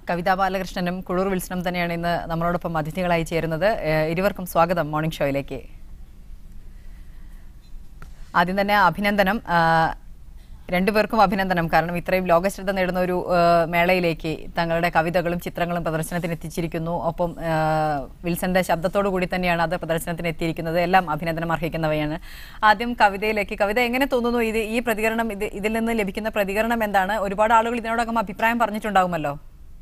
കവിതാ ബാലകൃഷ്ണനും കുഴൂർ വിൽസനും തന്നെയാണ് ഇന്ന് നമ്മളോടൊപ്പം അതിഥികളായി ചേരുന്നത് ഏഹ് ഇരുവർക്കും സ്വാഗതം മോർണിംഗ് ഷോയിലേക്ക് ആദ്യം തന്നെ അഭിനന്ദനം ആ, രണ്ടുപേർക്കും അഭിനന്ദനം കാരണം ഇത്രയും ലോകശ്രദ്ധ നേടുന്ന ഒരു ആ, മേളയിലേക്ക് തങ്ങളുടെ കവിതകളും ചിത്രങ്ങളും പ്രദർശനത്തിന് എത്തിച്ചിരിക്കുന്നു ഒപ്പം ആ, വിൽസന്റെ ശബ്ദത്തോടു കൂടി തന്നെയാണ് അത് പ്രദർശനത്തിന് എത്തിയിരിക്കുന്നത് എല്ലാം അഭിനന്ദനം അർഹിക്കുന്നവയാണ് ആദ്യം കവിതയിലേക്ക് കവിത എങ്ങനെ തോന്നുന്നു ഇത് ഈ പ്രതികരണം ഇത് ഇതിൽ നിന്ന് ലഭിക്കുന്ന പ്രതികരണം എന്താണ് ഒരുപാട് ആളുകൾ ഇതിനോടകം അഭിപ്രായം പറഞ്ഞിട്ടുണ്ടാകുമല്ലോ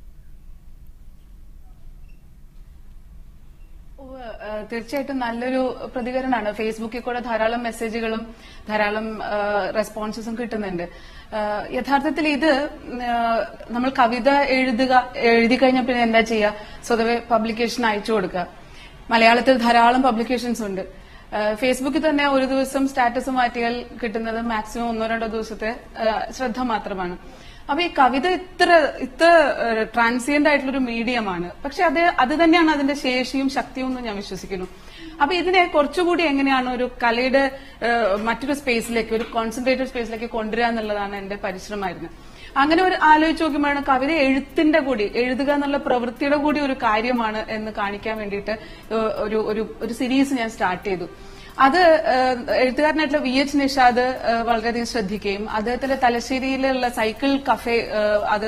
ഉവ്വ്, ഏഹ് തീർച്ചയായിട്ടും നല്ലൊരു പ്രതികരണമാണ് ഫേസ്ബുക്കിൽ കൂടെ ധാരാളം മെസ്സേജുകളും ധാരാളം റെസ്പോൺസസും കിട്ടുന്നുണ്ട് ഏഹ് യഥാർത്ഥത്തിൽ ഇത് ഏഹ് നമ്മൾ കവിത എഴുതുക എഴുതി കഴിഞ്ഞാൽ പിന്നെ എന്താ ചെയ്യുക സ്വതവേ പബ്ലിക്കേഷൻ അയച്ചു കൊടുക്കുക മലയാളത്തിൽ ധാരാളം പബ്ലിക്കേഷൻസ് ഉണ്ട് ഏഹ് ഫേസ്ബുക്കിൽ തന്നെ ഒരു ദിവസം സ്റ്റാറ്റസ് മാറ്റിയാൽ കിട്ടുന്നത് മാക്സിമം ഒന്നോ രണ്ടോ ദിവസത്തെ ഏഹ് ശ്രദ്ധ മാത്രമാണ് അപ്പൊ ഈ കവിത ഇത്ര ഇത്ര ട്രാൻസിയന്റ് ആയിട്ടുള്ള ഒരു മീഡിയമാണ് പക്ഷെ അത് അത് തന്നെയാണ് അതിന്റെ ശേഷിയും ശക്തിയും എന്ന് ഞാൻ വിശ്വസിക്കുന്നു അപ്പൊ ഇതിനെ കുറച്ചുകൂടി എങ്ങനെയാണ് ഒരു കലയുടെ ഏഹ്, മറ്റൊരു സ്പേസിലേക്ക് ഒരു കോൺസെൻട്രേറ്റഡ് സ്പേസിലേക്ക് കൊണ്ടുവരിക എന്നുള്ളതാണ് എന്റെ പരിശ്രമമായിരുന്നത് അങ്ങനെ ഒരു ആലോചിച്ച് നോക്കുമ്പോഴാണ് കവിത എഴുത്തിന്റെ കൂടി എഴുതുക എന്നുള്ള പ്രവൃത്തിയുടെ കൂടി ഒരു കാര്യമാണ് എന്ന് കാണിക്കാൻ വേണ്ടിയിട്ട് ഏഹ്, ഒരു ഒരു ഒരു സീരീസ് ഞാൻ സ്റ്റാർട്ട് ചെയ്തു അത് ഏഹ്, എഴുത്തുകാരനായിട്ടുള്ള വി എച്ച് നിഷാദ് ഏഹ്, വളരെയധികം ശ്രദ്ധിക്കുകയും അദ്ദേഹത്തിന്റെ തലശ്ശേരിയിലുള്ള സൈക്കിൾ കഫേ ഏഹ്, അത്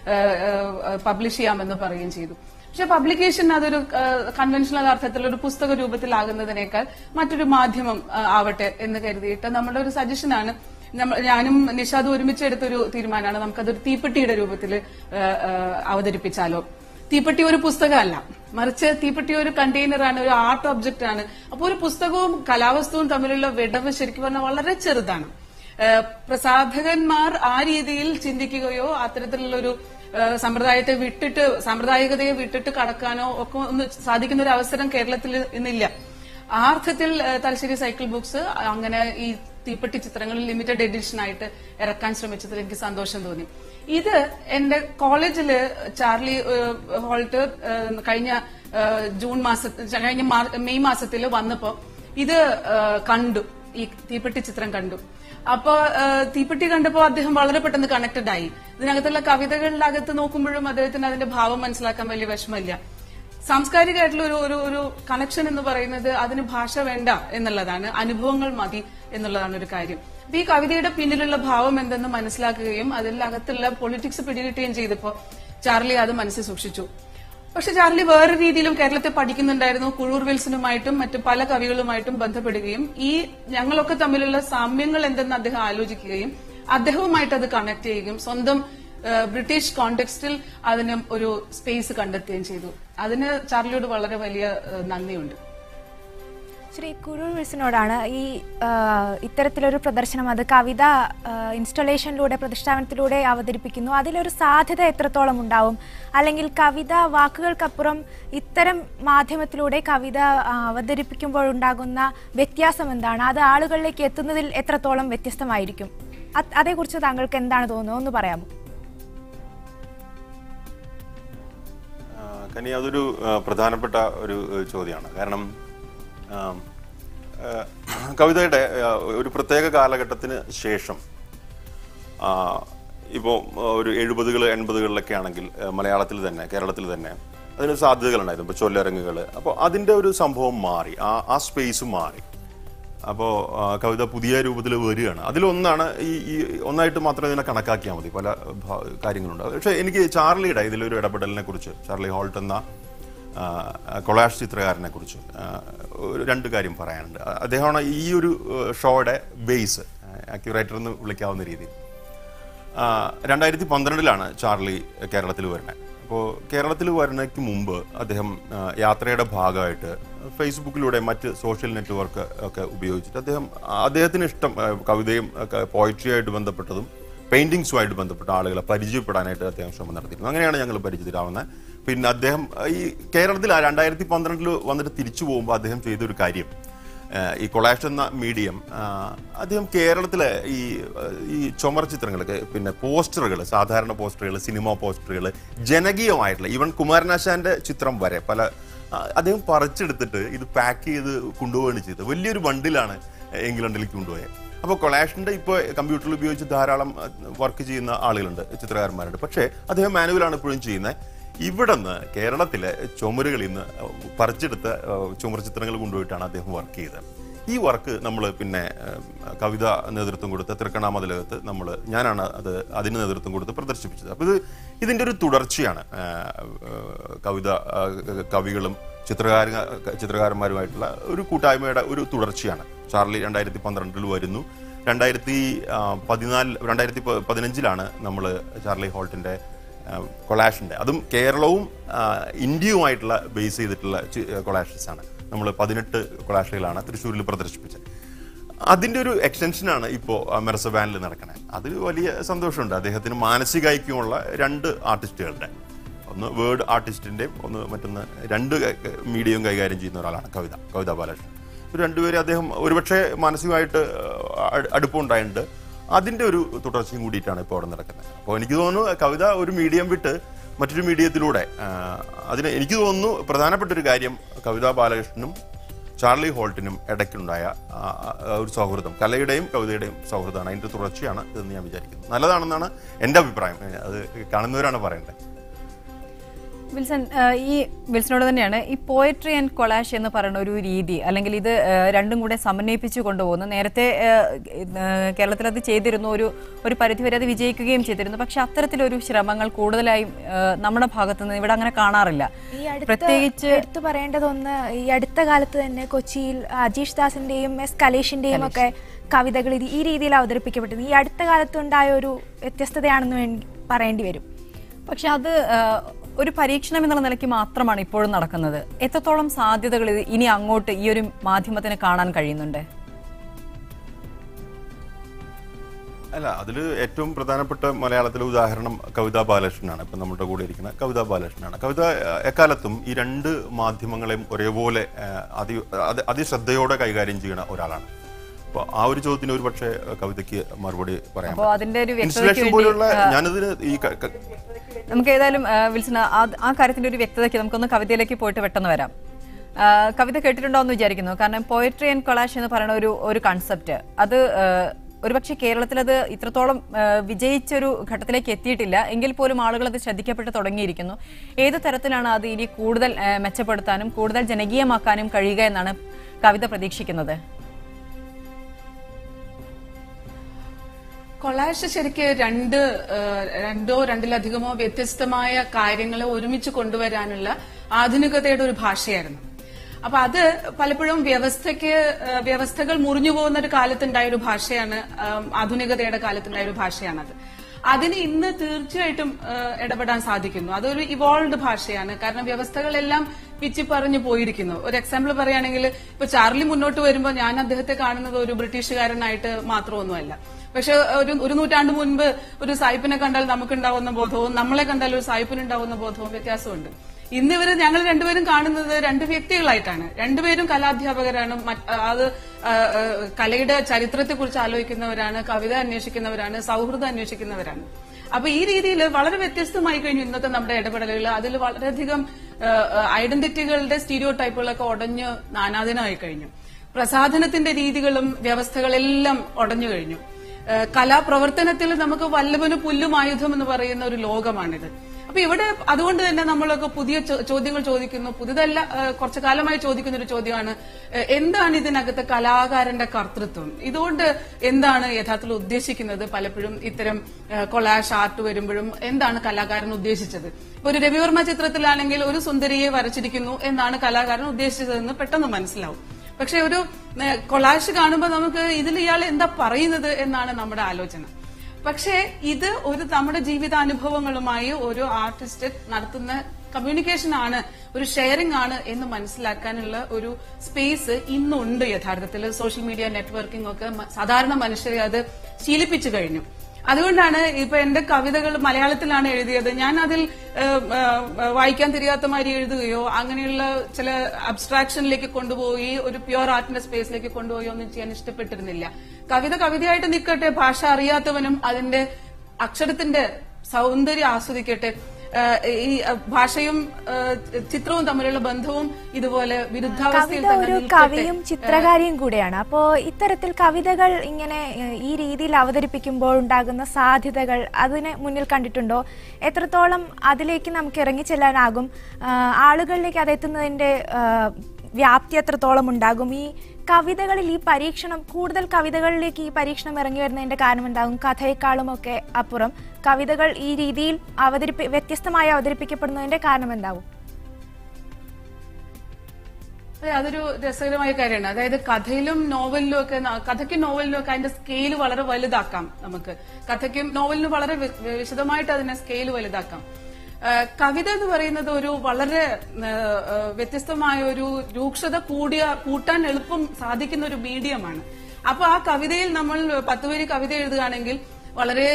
പബ്ലിഷ് ചെയ്യാമെന്ന് പറയുകയും ചെയ്തു പക്ഷെ പബ്ലിക്കേഷൻ അതൊരു കൺവെൻഷണൽ അർത്ഥത്തിൽ ഒരു പുസ്തക രൂപത്തിലാകുന്നതിനേക്കാൾ മറ്റൊരു മാധ്യമം ആ, ആവട്ടെ എന്ന് കരുതിയിട്ട് നമ്മുടെ ഒരു സജഷനാണ് നമ്മ- ഞാനും നിഷാദും ഒരുമിച്ച് എടുത്തൊരു തീരുമാനമാണ് നമുക്കതൊരു തീപ്പെട്ടിയുടെ രൂപത്തിൽ അവതരിപ്പിച്ചാലോ തീപ്പെട്ടി ഒരു പുസ്തകമല്ല മറിച്ച് തീപ്പെട്ടി ഒരു കണ്ടെയ്നറാണ് ഒരു ആർട്ട് ഒബ്ജക്റ്റ് ആണ് അപ്പോൾ ഒരു പുസ്തകവും കലാവസ്തുവും തമ്മിലുള്ള വിടവ് ശരിക്കും പറഞ്ഞാൽ വളരെ ചെറുതാണ് ഏഹ് പ്രസാധകന്മാർ ആ രീതിയിൽ ചിന്തിക്കുകയോ അത്തരത്തിലുള്ള ഒരു ഏഹ് സമ്പ്രദായത്തെ വിട്ടിട്ട് സാമ്പ്രദായികതയെ വിട്ടിട്ട് കടക്കാനോ ഒക്കെ ഒന്ന് സാധിക്കുന്ന ഒരു അവസരം കേരളത്തിൽ ഇന്നില്ല ആ അർത്ഥത്തിൽ ഏഹ് തലശ്ശേരി സൈക്കിൾ ബുക്സ് അങ്ങനെ ഈ തീപ്പെട്ടി ചിത്രങ്ങൾ ലിമിറ്റഡ് എഡിഷൻ ആയിട്ട് ഇറക്കാൻ ശ്രമിച്ചതിൽ എനിക്ക് സന്തോഷം തോന്നി ഇത് എന്റെ കോളേജില് ചാർലി ഏഹ്, ഹോൾട്ട് ഏഹ്, കഴിഞ്ഞ ഏഹ്, ജൂൺ മാസ കഴിഞ്ഞ മാർ- മെയ് മാസത്തിൽ വന്നപ്പോ ഇത് ഏഹ്, കണ്ടു ഈ തീപ്പെട്ടി ചിത്രം കണ്ടു അപ്പൊ ഏഹ്, തീപ്പെട്ടി കണ്ടപ്പോ അദ്ദേഹം വളരെ പെട്ടെന്ന് കണക്റ്റഡ് ആയി ഇതിനകത്തുള്ള കവിതകളുടെ അകത്ത് നോക്കുമ്പോഴും അദ്ദേഹത്തിന് അതിന്റെ ഭാവം മനസ്സിലാക്കാൻ വലിയ വിഷമമില്ല സാംസ്കാരികമായിട്ടുള്ള ഒരു ഒരു ഒരു കണക്ഷൻ എന്ന് പറയുന്നത് അതിന് ഭാഷ വേണ്ട എന്നുള്ളതാണ് അനുഭവങ്ങൾ മതി എന്നുള്ളതാണ് ഒരു കാര്യം അപ്പൊ ഈ കവിതയുടെ പിന്നിലുള്ള ഭാവം എന്തെന്ന് മനസ്സിലാക്കുകയും അതിൽ അകത്തുള്ള പൊളിറ്റിക്സ് പിടികിട്ടുകയും ചെയ്തപ്പോ ചാർലി അത് മനസ്സിൽ സൂക്ഷിച്ചു പക്ഷെ ചാർലി വേറെ രീതിയിലും കേരളത്തെ പഠിക്കുന്നുണ്ടായിരുന്നു കുഴൂർ വിൽസനുമായിട്ടും മറ്റു പല കവികളുമായിട്ടും ബന്ധപ്പെടുകയും ഈ ഞങ്ങളൊക്കെ തമ്മിലുള്ള സാമ്യങ്ങൾ എന്തെന്ന് അദ്ദേഹം ആലോചിക്കുകയും അദ്ദേഹവുമായിട്ട് അത് കണക്ട് ചെയ്യുകയും സ്വന്തം ഏഹ്, ബ്രിട്ടീഷ് കോണ്ടെക്സ്റ്റിൽ അതിന് ഒരു സ്പേസ് കണ്ടെത്തുകയും ചെയ്തു അതിന് ചാർലിയോട് വളരെ വലിയ ഏഹ്, നന്ദിയുണ്ട് ശ്രീ കുരൂർ വിൽസനോടാണ് ഈ ആ, ഇത്തരത്തിലൊരു പ്രദർശനം അത് കവിത ആ, ഇൻസ്റ്റലേഷനിലൂടെ പ്രതിഷ്ഠാപനത്തിലൂടെ അവതരിപ്പിക്കുന്നു അതിലൊരു സാധ്യത എത്രത്തോളം ഉണ്ടാവും അല്ലെങ്കിൽ കവിത വാക്കുകൾക്കപ്പുറം ഇത്തരം മാധ്യമത്തിലൂടെ കവിത ആ, അവതരിപ്പിക്കുമ്പോൾ ഉണ്ടാകുന്ന വ്യത്യാസം എന്താണ് അത് ആളുകളിലേക്ക് എത്തുന്നതിൽ എത്രത്തോളം വ്യത്യസ്തമായിരിക്കും അത് അതേക്കുറിച്ച് താങ്കൾക്ക് എന്താണ് തോന്നുന്നത് ഒന്ന് പറയാമോ ആ, കനി അതൊരു ആ, പ്രധാനപ്പെട്ട ഒരു ഏ, ചോദ്യമാണ് കാരണം ആ, ആ, കവിതയുടെ ആ, ഒരു പ്രത്യേക കാലഘട്ടത്തിന് ശേഷം ഇപ്പോൾ ഒരു എഴുപതുകൾ എൺപതുകളിലൊക്കെ ആണെങ്കിൽ ആ, മലയാളത്തിൽ തന്നെ കേരളത്തിൽ തന്നെ അതിന് സാധ്യതകളുണ്ടായിരുന്നു ഇപ്പോൾ ചൊല്ലരങ്ങുകൾ അപ്പോൾ അതിൻ്റെ ഒരു സംഭവം മാറി ആ ആ സ്പേസ് മാറി അപ്പോൾ കവിത പുതിയ രൂപത്തിൽ വരികയാണ് അതിലൊന്നാണ് ഈ ഈ ഒന്നായിട്ട് മാത്രം ഇതിനെ കണക്കാക്കിയാൽ മതി പല ഭ- കാര്യങ്ങളുണ്ട് പക്ഷേ എനിക്ക് ചാർലിയുടെ ഇതിലൊരു ഇടപെടലിനെ കുറിച്ച് ചാർലി ഹോൾട്ട് എന്ന ആ, കൊളാഷ് ചിത്രകാരനെ കുറിച്ച് ആ, ഒരു രണ്ട് കാര്യം പറയാനുണ്ട് ആ, അദ്ദേഹമാണ് ഈ ഒരു ഏഹ്, ഷോയുടെ ബേസ് അക്യുറേറ്റർ എന്ന് വിളിക്കാവുന്ന രീതിയിൽ രണ്ടായിരത്തി പന്ത്രണ്ടിലാണ് ചാർലി കേരളത്തിൽ വരുന്നത് അപ്പോൾ കേരളത്തിൽ വരുന്നതിന് മുമ്പ് അദ്ദേഹം ആ, യാത്രയുടെ ഭാഗമായിട്ട് ഫേസ്ബുക്കിലൂടെ മറ്റ് സോഷ്യൽ നെറ്റ്വർക്ക് ഒക്കെ ഉപയോഗിച്ചിട്ട് അദ്ദേഹം അദ്ദേഹത്തിന് ഇഷ്ടം ആ, കവിതയും ഒക്കെ പോയിട്രിയായിട്ട് ബന്ധപ്പെട്ടതും പെയിന്റിങ്സുമായിട്ട് ബന്ധപ്പെട്ട ആളുകളെ പരിചയപ്പെടാനായിട്ട് അദ്ദേഹം ശ്രമം നടത്തിയിരുന്നു അങ്ങനെയാണ് ഞങ്ങൾ പരിചിതരാവുന്നത് പിന്നെ അദ്ദേഹം ആ, ഈ കേരളത്തിൽ ആ രണ്ടായിരത്തി പന്ത്രണ്ടിൽ വന്നിട്ട് തിരിച്ചു പോകുമ്പോൾ അദ്ദേഹം ചെയ്തൊരു കാര്യം ഏഹ് ഈ കൊളാഷ് എന്ന മീഡിയം അദ്ദേഹം കേരളത്തിലെ ഈ ഏഹ് ഈ ചുമർ ചിത്രങ്ങളൊക്കെ പിന്നെ പോസ്റ്ററുകൾ സാധാരണ പോസ്റ്ററുകൾ സിനിമ പോസ്റ്ററുകൾ ജനകീയമായിട്ടുള്ള ഈവൻ കുമാരനാശാന്റെ ചിത്രം വരെ പല ആ, അദ്ദേഹം പറിച്ചെടുത്തിട്ട് ഇത് പാക്ക് ചെയ്ത് കൊണ്ടുപോവുകയാണ് ചെയ്തത് വലിയൊരു ബണ്ടിലാണ് ഇംഗ്ലണ്ടിലേക്ക് കൊണ്ടുപോയത് അപ്പോൾ കൊളാഷിന്റെ ഇപ്പോൾ കമ്പ്യൂട്ടറിൽ ഉപയോഗിച്ച് ധാരാളം വർക്ക് ചെയ്യുന്ന ആളുകളുണ്ട് ചിത്രകാരന്മാരുണ്ട് പക്ഷേ അദ്ദേഹം മാനുവലാണ് ഇപ്പോഴും ചെയ്യുന്നത് ഇവിടുന്ന് കേരളത്തിലെ ചുമരുകളിൽ നിന്ന് പറിച്ചെടുത്ത ഏഹ്, ചുമർ ചിത്രങ്ങൾ കൊണ്ടുപോയിട്ടാണ് അദ്ദേഹം വർക്ക് ചെയ്തത് ഈ വർക്ക് നമ്മൾ പിന്നെ ഏഹ്, കവിത നേതൃത്വം കൊടുത്ത് തൃക്കണ്ണാമതിലകത്ത് നമ്മൾ ഞാനാണ് അത് അതിന് നേതൃത്വം കൊടുത്ത് പ്രദർശിപ്പിച്ചത് അപ്പോൾ ഇത് ഇതിൻ്റെ ഒരു തുടർച്ചയാണ് ഏഹ്, ഏഹ്, കവിത ഏഹ്, കവികളും ചിത്രകാര ചിത്രകാരന്മാരുമായിട്ടുള്ള ഒരു കൂട്ടായ്മയുടെ ഒരു തുടർച്ചയാണ് ചാർലി രണ്ടായിരത്തി പന്ത്രണ്ടിൽ വരുന്നു രണ്ടായിരത്തി ആ, പതിനാല് രണ്ടായിരത്തി പ- പതിനഞ്ചിലാണ് നമ്മൾ ചാർലി ഹോൾട്ടിൻ്റെ കൊളാഷിൻ്റെ അതും കേരളവും ആ, ഇന്ത്യയുമായിട്ടുള്ള ബേസ് ചെയ്തിട്ടുള്ള കൊളാഷസ് ആണ് നമ്മൾ പതിനെട്ട് കൊളാഷുകളാണ് തൃശ്ശൂരിൽ പ്രദർശിപ്പിച്ചത് അതിൻ്റെ ഒരു എക്സ്റ്റൻഷനാണ് ഇപ്പോൾ മെറസബാനിൽ നടക്കണേ അത് വലിയ സന്തോഷമുണ്ട് അദ്ദേഹത്തിന് മാനസിക ഐക്യമുള്ള രണ്ട് ആർട്ടിസ്റ്റുകളുടെ ഒന്ന് വേർഡ് ആർട്ടിസ്റ്റിൻ്റെയും ഒന്ന് മറ്റൊന്ന് രണ്ട് മീഡിയവും കൈകാര്യം ചെയ്യുന്ന ഒരാളാണ് കവിത കവിത ബാലകൃഷ്ണൻ ഇവർ രണ്ടുപേരും അദ്ദേഹം ഒരുപക്ഷെ മാനസികമായിട്ട് അ- അടുപ്പമുണ്ടായിട്ടുണ്ട് അതിൻ്റെ ഒരു തുടർച്ചയും കൂടിയിട്ടാണ് ഇപ്പോൾ അവിടെ നടക്കുന്നത് അപ്പോൾ എനിക്ക് തോന്നുന്നു കവിത ഒരു മീഡിയം വിട്ട് മറ്റൊരു മീഡിയത്തിലൂടെ ആ, അതിന് എനിക്ക് തോന്നുന്നു പ്രധാനപ്പെട്ട ഒരു കാര്യം കവിതാ ബാലകൃഷ്ണനും ചാർലി ഹോൾട്ടിനും ഇടയ്ക്കുണ്ടായ ആ, ആ, ഒരു സൗഹൃദം കലയുടെയും കവിതയുടെയും സൗഹൃദമാണ് അതിൻ്റെ തുടർച്ചയാണ് ഇതെന്ന് ഞാൻ വിചാരിക്കുന്നു നല്ലതാണെന്നാണ് എൻ്റെ അഭിപ്രായം അത് കാണുന്നവരാണ് പറയേണ്ടത് വിൽസൺ ആ, ഈ വിൽസനോട് തന്നെയാണ് ഈ പോയട്രി ആൻഡ് കൊളാഷ് എന്ന് പറയുന്ന ഒരു രീതി അല്ലെങ്കിൽ ഇത് ആ, രണ്ടും കൂടെ സമന്വയിപ്പിച്ചു കൊണ്ടുപോകുന്നു നേരത്തെ ആ, ആ, കേരളത്തിൽ അത് ചെയ്തിരുന്നു ഒരു ഒരു പരിധിവരെ അത് വിജയിക്കുകയും ചെയ്തിരുന്നു പക്ഷെ അത്തരത്തിലൊരു ശ്രമങ്ങൾ കൂടുതലായും ആ, നമ്മുടെ ഭാഗത്തു നിന്ന് ഇവിടെ അങ്ങനെ കാണാറില്ല ഈ അടുത്ത പ്രത്യേകിച്ച് എടുത്തു പറയേണ്ടതൊന്ന് ഈ അടുത്ത കാലത്ത് തന്നെ കൊച്ചിയിൽ അജീഷ് ദാസിന്റെയും എസ് കലേഷിന്റെയും ഒക്കെ കവിതകൾ ഇത് ഈ രീതിയിൽ അവതരിപ്പിക്കപ്പെട്ടത് ഈ അടുത്ത കാലത്ത് ഉണ്ടായ ഒരു വ്യത്യസ്തതയാണെന്ന് വേണ്ടി പറയേണ്ടി വരും പക്ഷെ അത് ആ, ഒരു പരീക്ഷണം എന്നുള്ള നിലയ്ക്ക് മാത്രമാണ് ഇപ്പോഴും നടക്കുന്നത് എത്രത്തോളം സാധ്യതകൾ ഇത് ഇനി അങ്ങോട്ട് ഈ ഒരു മാധ്യമത്തിന് കാണാൻ കഴിയുന്നുണ്ട് അല്ല അതിൽ ഏറ്റവും പ്രധാനപ്പെട്ട മലയാളത്തിലെ ഉദാഹരണം കവിതാ ബാലകൃഷ്ണനാണ് ഇപ്പം നമ്മുടെ കൂടെ ഇരിക്കുന്ന കവിതാ ബാലകൃഷ്ണനാണ് കവിത ഏഹ്, എക്കാലത്തും ഈ രണ്ട് മാധ്യമങ്ങളെയും ഒരേപോലെ ഏഹ്, അതി അത് അതിശ്രദ്ധയോടെ കൈകാര്യം ചെയ്യുന്ന ഒരാളാണ് അപ്പോൾ ആ ഒരു ചോദ്യത്തിന് ഒരു പക്ഷേ കവിതയ്ക്ക് മറുപടി പറയാം അപ്പോൾ അതിന്റെ ഒരു വ്യക്തതയ്ക്ക് ഇൻസ്റ്റലേഷൻ വേണ്ടി പോലുള്ള ഞാനതിന് ഈ ക- ക- നമുക്ക് ഏതായാലും ആ, വിൽസൺ ആ- ആ കാര്യത്തിന്റെ ഒരു വ്യക്തതയ്ക്ക് നമുക്കൊന്ന് കവിതയിലേക്ക് പോയിട്ട് പെട്ടെന്ന് വരാം ആ, കവിത കേട്ടിട്ടുണ്ടോ എന്ന് വിചാരിക്കുന്നു കാരണം പോയട്രി ആൻഡ് കൊളാഷ് എന്ന് പറയുന്ന ഒരു ഒരു കൺസെപ്റ്റ് അത് ആ, ഒരുപക്ഷെ കേരളത്തിൽ അത് ഇത്രത്തോളം ആ, വിജയിച്ചൊരു ഘട്ടത്തിലേക്ക് എത്തിയിട്ടില്ല എങ്കിൽ പോലും ആളുകൾ അത് ശ്രദ്ധിക്കപ്പെട്ട് തുടങ്ങിയിരിക്കുന്നു ഏത് തരത്തിലാണ് അത് ഇനി കൂടുതൽ ആ, മെച്ചപ്പെടുത്താനും കൂടുതൽ ജനകീയമാക്കാനും കഴിയുക എന്നാണ് കവിത പ്രതീക്ഷിക്കുന്നത് കൊളാഷ് ശരിക്ക് രണ്ട് ആ, രണ്ടോ രണ്ടിലധികമോ വ്യത്യസ്തമായ കാര്യങ്ങളെ ഒരുമിച്ച് കൊണ്ടുവരാനുള്ള ആധുനികതയുടെ ഒരു ഭാഷയായിരുന്നു അപ്പൊ അത് പലപ്പോഴും വ്യവസ്ഥയ്ക്ക് ആ, വ്യവസ്ഥകൾ മുറിഞ്ഞു പോകുന്ന ഒരു കാലത്തുണ്ടായ ഒരു ഭാഷയാണ് ആ, ആധുനികതയുടെ കാലത്തുണ്ടായ ഒരു ഭാഷയാണത് അതിന് ഇന്ന് തീർച്ചയായിട്ടും ആ, ഇടപെടാൻ സാധിക്കുന്നു അതൊരു ഇവോൾവ് ഭാഷയാണ് കാരണം വ്യവസ്ഥകളെല്ലാം പിച്ചി പറഞ്ഞു പോയിരിക്കുന്നു ഒരു എക്സാമ്പിൾ പറയുകയാണെങ്കിൽ ഇപ്പൊ ചാർലി മുന്നോട്ട് വരുമ്പോൾ ഞാൻ അദ്ദേഹത്തെ കാണുന്നത് ഒരു ബ്രിട്ടീഷുകാരനായിട്ട് മാത്രമൊന്നുമല്ല പക്ഷെ ഒരു ഒരു നൂറ്റാണ്ട് മുൻപ് ഒരു സായിപ്പിനെ കണ്ടാൽ നമുക്കുണ്ടാവുന്ന ബോധവും നമ്മളെ കണ്ടാൽ ഒരു സായിപ്പിനുണ്ടാവുന്ന ബോധവും വ്യത്യാസമുണ്ട് ഇന്ന് ഇവര് ഞങ്ങൾ രണ്ടുപേരും കാണുന്നത് രണ്ട് വ്യക്തികളായിട്ടാണ് രണ്ടുപേരും കലാധ്യാപകരാണ് മറ്റ് അത് ആ, ആ, കലയുടെ ചരിത്രത്തെക്കുറിച്ച് ആലോചിക്കുന്നവരാണ് കവിത അന്വേഷിക്കുന്നവരാണ് സൗഹൃദം അന്വേഷിക്കുന്നവരാണ് അപ്പൊ ഈ രീതിയിൽ വളരെ വ്യത്യസ്തമായി കഴിഞ്ഞു ഇന്നത്തെ നമ്മുടെ ഇടപെടലുകൾ അതിൽ വളരെയധികം ആ, ആ, ഐഡന്റിറ്റികളുടെ സ്റ്റീരിയോ ടൈപ്പുകളൊക്കെ ഉടഞ്ഞ് നാനാദിനമായി കഴിഞ്ഞു പ്രസാധനത്തിന്റെ രീതികളും വ്യവസ്ഥകളെല്ലാം ഉടഞ്ഞു കഴിഞ്ഞു ഏഹ് കലാപ്രവർത്തനത്തിൽ നമുക്ക് വല്ലഭന് പുല്ലും ആയുധം എന്ന് പറയുന്ന ഒരു ലോകമാണിത് അപ്പൊ ഇവിടെ അതുകൊണ്ട് തന്നെ നമ്മളൊക്കെ പുതിയ ചോ- ചോദ്യങ്ങൾ ചോദിക്കുന്നു പുതിയതല്ല ഏഹ് കുറച്ചു കാലമായി ചോദിക്കുന്ന ഒരു ചോദ്യമാണ് ഏഹ് എന്താണ് ഇതിനകത്ത് കലാകാരന്റെ കർത്തൃത്വം ഇതുകൊണ്ട് എന്താണ് യഥാർത്ഥത്തിൽ ഉദ്ദേശിക്കുന്നത് പലപ്പോഴും ഇത്തരം കൊളാഷ് ആർട്ട് വരുമ്പോഴും എന്താണ് കലാകാരൻ ഉദ്ദേശിച്ചത് ഇപ്പൊ ഒരു രവിവർമ്മ ചിത്രത്തിലാണെങ്കിൽ ഒരു സുന്ദരിയെ വരച്ചിരിക്കുന്നു എന്നാണ് കലാകാരൻ ഉദ്ദേശിച്ചതെന്ന് പെട്ടെന്ന് മനസ്സിലാവും പക്ഷെ ഒരു ഏഹ്, കൊളാഷ് കാണുമ്പോൾ നമുക്ക് ഇതിൽ ഇയാൾ എന്താ പറയുന്നത് എന്നാണ് നമ്മുടെ ആലോചന പക്ഷേ ഇത് ഒരു നമ്മുടെ ജീവിതാനുഭവങ്ങളുമായി ഒരു ആർട്ടിസ്റ്റ് നടത്തുന്ന കമ്മ്യൂണിക്കേഷൻ ആണ് ഒരു ഷെയറിംഗ് ആണ് എന്ന് മനസ്സിലാക്കാനുള്ള ഒരു സ്പേസ് ഇന്നുണ്ട് യഥാർത്ഥത്തിൽ സോഷ്യൽ മീഡിയ നെറ്റ്വർക്കിംഗ് ഒക്കെ മ- സാധാരണ മനുഷ്യരെ അത് ശീലിപ്പിച്ചു കഴിഞ്ഞു അതുകൊണ്ടാണ് ഇപ്പൊ എന്റെ കവിതകൾ മലയാളത്തിലാണ് എഴുതിയത് ഞാൻ അതിൽ ഏഹ്, ഏഹ്, വായിക്കാൻ തിരിയാത്ത മാതിരി എഴുതുകയോ അങ്ങനെയുള്ള ചില അബ്സ്ട്രാക്ഷനിലേക്ക് കൊണ്ടുപോയി ഒരു പ്യുവർ ആർട്ടിന്റെ സ്പേസിലേക്ക് കൊണ്ടുപോയി ഒന്നും ചെയ്യാൻ ഇഷ്ടപ്പെട്ടിരുന്നില്ല കവിത കവിതയായിട്ട് നിൽക്കട്ടെ ഭാഷ അറിയാത്തവനും അതിന്റെ അക്ഷരത്തിന്റെ സൗന്ദര്യം ആസ്വദിക്കട്ടെ ഏഹ്, ഈ അഹ്, ഭാഷയും ഏഹ്, ചിത്രവും തമ്മിലുള്ള ബന്ധവും ഇതുപോലെ വിരുദ്ധാവസ്ഥയിൽ കവിത തന്നെ ഒരു നിൽക്കട്ടെ. കവിയും ചിത്രകാരിയും കൂടെയാണ് അപ്പോ ഇത്തരത്തിൽ കവിതകൾ ഇങ്ങനെ ഏഹ്, ഈ രീതിയിൽ അവതരിപ്പിക്കുമ്പോൾ ഉണ്ടാകുന്ന സാധ്യതകൾ അതിനെ മുന്നിൽ കണ്ടിട്ടുണ്ടോ എത്രത്തോളം അതിലേക്ക് നമുക്ക് ഇറങ്ങിച്ചെല്ലാനാകും ആഹ്, ആളുകളിലേക്ക് അതെത്തുന്നതിന്റെ ആഹ്, വ്യാപ്തി എത്രത്തോളം ഉണ്ടാകും ഈ കവിതകളിൽ ഈ പരീക്ഷണം കൂടുതൽ കവിതകളിലേക്ക് ഈ പരീക്ഷണം ഇറങ്ങി വരുന്നതിന്റെ കാരണമുണ്ടാകും കഥയെക്കാളും ഒക്കെ അപ്പുറം കവിതകൾ ഈ രീതിയിൽ അവതരിപ്പി വ്യത്യസ്തമായി അവതരിപ്പിക്കപ്പെടുന്നതിന്റെ കാരണം എന്താവും അതെ അതൊരു രസകരമായ കാര്യമാണ് അതായത് കഥയിലും നോവലിലും ഒക്കെ ന- കഥയ്ക്കും നോവലിലും ഒക്കെ അതിന്റെ സ്കെയിൽ വളരെ വലുതാക്കാം നമുക്ക് കഥയ്ക്കും നോവലിനും വളരെ വി- വിശദമായിട്ട് അതിനെ സ്കെയിൽ വലുതാക്കാം ആ, കവിത എന്ന് പറയുന്നത് ഒരു വളരെ ആ, ആ, വ്യത്യസ്തമായ ഒരു രൂക്ഷത കൂടിയ കൂട്ടാൻ എളുപ്പം സാധിക്കുന്ന ഒരു മീഡിയമാണ് അപ്പൊ ആ കവിതയിൽ നമ്മൾ പത്ത് പേര് കവിത എഴുതുകയാണെങ്കിൽ വളരെ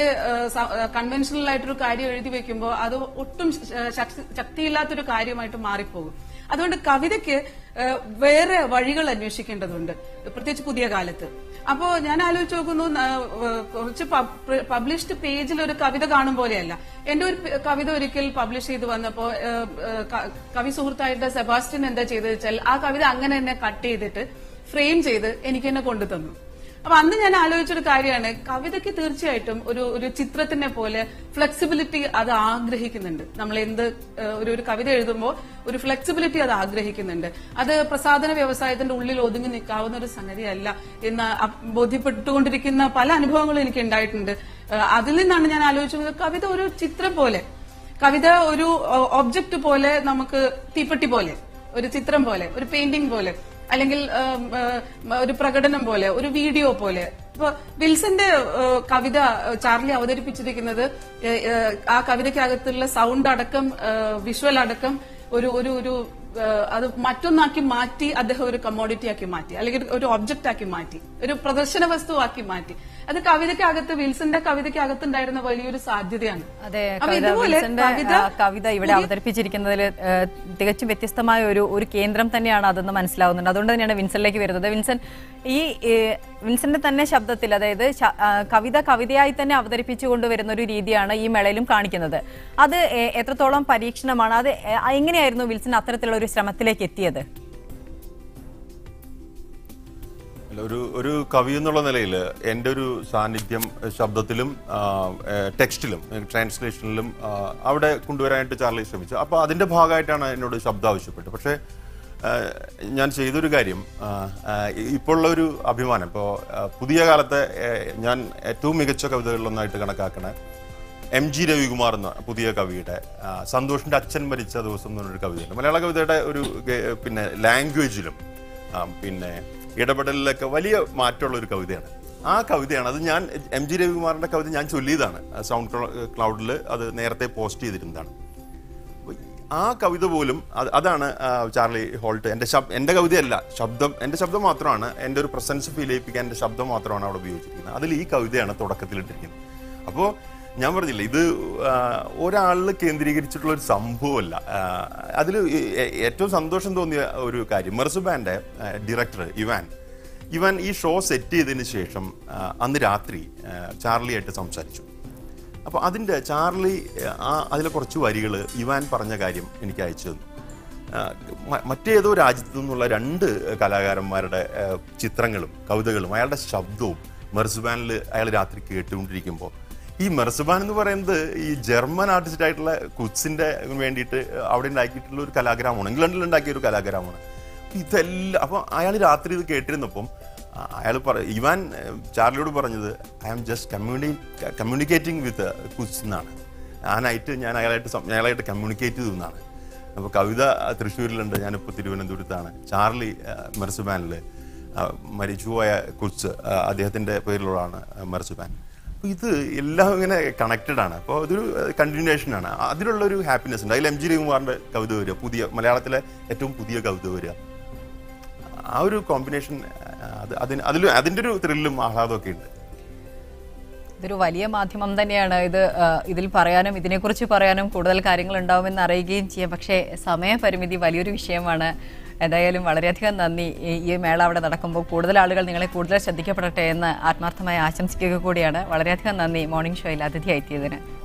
കൺവെൻഷണൽ ആയിട്ടൊരു കാര്യം എഴുതി വെക്കുമ്പോൾ അത് ഒട്ടും ശ- ശക്തി- ശക്തിയില്ലാത്തൊരു കാര്യമായിട്ട് മാറിപ്പോകും അതുകൊണ്ട് കവിതയ്ക്ക് ഏഹ്, വേറെ വഴികൾ അന്വേഷിക്കേണ്ടതുണ്ട് പ്രത്യേകിച്ച് പുതിയ കാലത്ത് അപ്പോ ഞാൻ ആലോചിച്ച് നോക്കുന്നു ന- ഏഹ്, കുറച്ച് പബ്ലിഷ്ഡ് പേജിൽ ഒരു കവിത കാണും പോലെയല്ല എന്റെ ഒരു പ- കവിത ഒരിക്കൽ പബ്ലിഷ് ചെയ്ത് വന്നപ്പോ ഏഹ്, ഏഹ്, ക- കവി സുഹൃത്തായിട്ട് സെബാസ്റ്റ്യൻ എന്താ ചെയ്തത് വെച്ചാൽ ആ കവിത അങ്ങനെ തന്നെ കട്ട് ചെയ്തിട്ട് ഫ്രെയിം ചെയ്ത് എനിക്ക് തന്നെ കൊണ്ടു തന്നു അപ്പൊ അന്ന് ഞാൻ ആലോചിച്ചൊരു കാര്യമാണ് കവിതയ്ക്ക് തീർച്ചയായിട്ടും ഒരു ഒരു ചിത്രത്തിനെ പോലെ ഫ്ലെക്സിബിലിറ്റി അത് ആഗ്രഹിക്കുന്നുണ്ട് നമ്മൾ എന്ത് ഏഹ്, ഒരു ഒരു കവിത എഴുതുമ്പോൾ ഒരു ഫ്ലെക്സിബിലിറ്റി അത് ആഗ്രഹിക്കുന്നുണ്ട് അത് പ്രസാധന വ്യവസായത്തിന്റെ ഉള്ളിൽ ഒതുങ്ങി നിൽക്കാവുന്ന ഒരു സംഗതിയല്ല എന്ന് അ- ബോധ്യപ്പെട്ടുകൊണ്ടിരിക്കുന്ന പല അനുഭവങ്ങളും എനിക്ക് ഉണ്ടായിട്ടുണ്ട് ഏഹ്, അതിൽ നിന്നാണ് ഞാൻ ആലോചിച്ചത് കവിത ഒരു ചിത്രം പോലെ കവിത ഒരു ഒബ്ജക്റ്റ് പോലെ നമുക്ക് തീപ്പെട്ടി പോലെ ഒരു ചിത്രം പോലെ ഒരു പെയിന്റിംഗ് പോലെ അല്ലെങ്കിൽ ഉം, ഉം, ഒരു പ്രകടനം പോലെ ഒരു വീഡിയോ പോലെ ഇപ്പൊ വിൽസന്റെ ഏഹ്, കവിത ഏഹ്, ചാർലി അവതരിപ്പിച്ചിരിക്കുന്നത് ഏഹ്, ഏഹ്, ആ കവിതയ്ക്കകത്തുള്ള സൗണ്ട് അടക്കം വിഷ്വൽ അടക്കം ഒരു ഒരു ഒരു ഏഹ്, അത് മറ്റൊന്നാക്കി മാറ്റി അദ്ദേഹം ഒരു കമ്മോഡിറ്റി ആക്കി മാറ്റി അല്ലെങ്കിൽ ഒരു ഒബ്ജക്റ്റ് ആക്കി മാറ്റി ഒരു പ്രദർശന വസ്തുവാക്കി മാറ്റി അത് കവിതയ്ക്കകത്ത് വിൽസന്റെ കവിതയ്ക്കകത്തുണ്ടായിരുന്ന വലിയൊരു സാധ്യതയാണ് അതെ അപ്പൊ കവിത ഇതുപോലെ വിൽസന്റെ കവിത ആ, കവിത ഇവിടെ അവതരിപ്പിച്ചിരിക്കുന്നതിൽ ഏഹ്, തികച്ചും വ്യത്യസ്തമായ ഒരു ഒരു കേന്ദ്രം തന്നെയാണ് അതെന്ന് മനസ്സിലാവുന്നുണ്ട് അതുകൊണ്ട് തന്നെയാണ് വിൻസനിലേക്ക് വരുന്നത് വിൻസൻ ഈ ഏഹ്, വിൻസന്റെ തന്നെ ശബ്ദത്തിൽ അതായത് ശ- ആ, കവിത കവിതയായി തന്നെ അവതരിപ്പിച്ചു കൊണ്ടുവരുന്ന ഒരു രീതിയാണ് ഈ മേളയിലും കാണിക്കുന്നത് അത് ഏഹ്, എത്രത്തോളം പരീക്ഷണമാണ് അത് ഏഹ്, എങ്ങനെയായിരുന്നു വിൽസൺ അത്തരത്തിലുള്ള ഒരു ശ്രമത്തിലേക്ക് എത്തിയത് അല്ല, ഒരു ഒരു കവി എന്നുള്ള നിലയിൽ എൻ്റെ ഒരു സാന്നിധ്യം എഹ്, ശബ്ദത്തിലും ആ, എഹ്, ടെക്സ്റ്റിലും എഹ്, ട്രാൻസ്ലേഷനിലും ആ, അവിടെ കൊണ്ടുവരാനായിട്ട് ചാർലി ശ്രമിച്ചു അപ്പോൾ അതിൻ്റെ ഭാഗമായിട്ടാണ് എന്നോട് ശബ്ദം ആവശ്യപ്പെട്ടത് പക്ഷേ ആ, ഞാൻ ചെയ്തൊരു കാര്യം ആ, ആ, ഇപ്പോൾ ഉള്ള ഒരു അഭിമാനം ഇപ്പോൾ പുതിയ കാലത്തെ എഹ്, ഞാൻ ഏറ്റവും മികച്ച കവിതകളിലൊന്നായിട്ട് കണക്കാക്കണ എം ജി രവികുമാർ എന്ന പുതിയ കവിയുടെ ആ, സന്തോഷിന്റെ അച്ഛൻ മരിച്ച ദിവസം എന്ന് പറഞ്ഞൊരു കവിതയുണ്ട് മലയാള കവിതയുടെ ഒരു ഗെ- പിന്നെ ലാംഗ്വേജിലും ആ, പിന്നെ ഇടപെടലിലൊക്കെ വലിയ മാറ്റമുള്ള ഒരു കവിതയാണ് ആ കവിതയാണ് അത് ഞാൻ എം ജി രവികുമാറിന്റെ കവിത ഞാൻ ചൊല്ലിയതാണ് സൗണ്ട് ക്ലൗഡിൽ അത് നേരത്തെ പോസ്റ്റ് ചെയ്തിരുന്നതാണ് അപ്പൊ ആ കവിത പോലും അത് അതാണ് ആ, ചാർലി ഹോൾട്ട് എൻ്റെ ശബ് എൻ്റെ കവിതയല്ല ശബ്ദം എൻ്റെ ശബ്ദം മാത്രമാണ് എൻ്റെ ഒരു പ്രസൻസ് ഫീൽ ചെയ്യിപ്പിക്കാൻ എൻ്റെ ശബ്ദം മാത്രമാണ് അവിടെ ഉപയോഗിച്ചിരിക്കുന്നത് അതിൽ ഈ കവിതയാണ് തുടക്കത്തിലിട്ടിരിക്കുന്നത് അപ്പോൾ ഞാൻ പറഞ്ഞില്ല ഇത് ആ, ഒരാളിൽ കേന്ദ്രീകരിച്ചിട്ടുള്ള ഒരു സംഭവമല്ല അതിൽ ഏറ്റവും സന്തോഷം തോന്നിയ ഒരു കാര്യം മെർസുബാൻ്റെ ഡയറക്ടർ ഇവാൻ ഇവാൻ ഈ ഷോ സെറ്റ് ചെയ്തതിന് ശേഷം ആ, അന്ന് രാത്രി ആ, ചാർലിയായിട്ട് സംസാരിച്ചു അപ്പോൾ അതിൻ്റെ ചാർലി ആ അതിലെ കുറച്ച് വരികൾ ഇവാൻ പറഞ്ഞ കാര്യം എനിക്ക് അയച്ചു തന്നു ആ, മ- മറ്റേതോ രാജ്യത്തു നിന്നുള്ള രണ്ട് കലാകാരന്മാരുടെ ആ, ചിത്രങ്ങളും കവിതകളും അയാളുടെ ശബ്ദവും മെർസുബാനിൽ അയാൾ രാത്രി കേട്ടുകൊണ്ടിരിക്കുമ്പോൾ ഈ മെർസുബാൻ എന്ന് പറയുന്നത് ഈ ജർമ്മൻ ആർട്ടിസ്റ്റ് ആയിട്ടുള്ള കുത്സിന്റെ വേണ്ടിയിട്ട് അവിടെ ഉണ്ടാക്കിയിട്ടുള്ള ഒരു കലാഗ്രാമമാണ് ഇംഗ്ലണ്ടിൽ ഉണ്ടാക്കിയ ഒരു കലാഗ്രാമമാണ് ഇതെല്ലാം അപ്പോൾ അയാൾ രാത്രി ഇത് കേട്ടിരുന്നപ്പം അയാൾ പറ ഇവാൻ ഏഹ്, ചാർലിയോട് പറഞ്ഞത് I am just communi communicating with കുസ് എന്നാണ് ആ നൈറ്റ് ഞാൻ അയാളായിട്ട് സം- അയാളായിട്ട് കമ്മ്യൂണിക്കേറ്റ് ചെയ്തു എന്നാണ് അപ്പോൾ കവിത തൃശ്ശൂരിലുണ്ട് ഞാനിപ്പോൾ തിരുവനന്തപുരത്താണ് ചാർലി മെർസുബാനിൽ മരിച്ചുപോയ കുച്ച് അദ്ദേഹത്തിൻ്റെ പേരിലുള്ളതാണ് മെർസുബാൻ അപ്പോൾ ഇത് എല്ലാം ഇങ്ങനെ കണക്റ്റഡ് ആണ് അപ്പോൾ അതൊരു കണ്ടിന്യൂഷൻ ആണ് അതിലുള്ള ഒരു ഹാപ്പിനെസ് ഉണ്ട് അതിൽ എം ജി രവികുമാറിൻ്റെ കവിത വരിക പുതിയ മലയാളത്തിലെ ഏറ്റവും പുതിയ കവിത വരിക ആ ഒരു കോമ്പിനേഷൻ അത് അതിന് അതിൽ അതിൻ്റെ ഒരു ത്രില്ലും ആഹ്ലാദമൊക്കെ ഉണ്ട് ഇതൊരു വലിയ മാധ്യമം തന്നെയാണ് ഇത് ആ, ഇതിൽ പറയാനും ഇതിനെക്കുറിച്ച് പറയാനും കൂടുതൽ കാര്യങ്ങൾ ഉണ്ടാവുമെന്ന് അറിയുകയും ചെയ്യാം പക്ഷേ സമയപരിമിതി വലിയൊരു വിഷയമാണ് ഏതായാലും വളരെയധികം നന്ദി ഈ- ഈ മേള അവിടെ നടക്കുമ്പോൾ കൂടുതൽ ആളുകൾ നിങ്ങളെ കൂടുതൽ ശ്രദ്ധിക്കപ്പെടട്ടെ എന്ന് ആത്മാർത്ഥമായി ആശംസിക്കുക കൂടിയാണ് വളരെയധികം നന്ദി മോർണിംഗ് ഷോയിൽ അതിഥിയായി എത്തിയതിന്